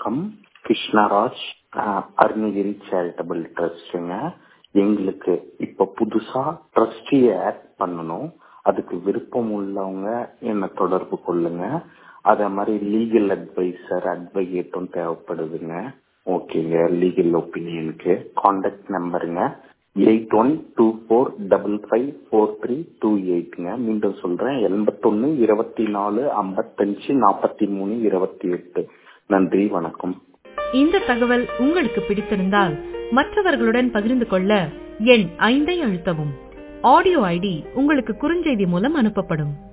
வணக்கம் கிருஷ்ணராஜ் அஹ், அருணகிரி சேரிட்டபிள் ட்ரஸ்ட்டுங்க எங்களுக்கு இப்ப புதுசா ட்ரஸ்டியை ஆட் பண்ணணும் அதுக்கு விருப்பம் உள்ளவங்க என்ன தொடர்பு கொள்ளுங்க அதே மாதிரி லீகல் அட்வைசர் அட்வொகேட்டும் தேவைப்படுதுங்க ஓகேங்க லீகல் ஒப்பீனியனுக்கு காண்டாக்ட் நம்பருங்க eight one two four double five four three two எயிட்ங்க மீண்டும் சொல்றேன் எண்பத்தொன்னு இருபத்தி நாலு ஐம்பத்தஞ்சு நாற்பத்தி மூணு இருபத்தி எட்டு நன்றி வணக்கம் இந்த தகவல் உங்களுக்கு பிடித்திருந்தால் மற்றவர்களுடன் பகிர்ந்து கொள்ள எண் ஐந்தை அழுத்தவும் ஆடியோ ஐடி உங்களுக்கு குறுஞ்செய்தி மூலம் அனுப்பப்படும்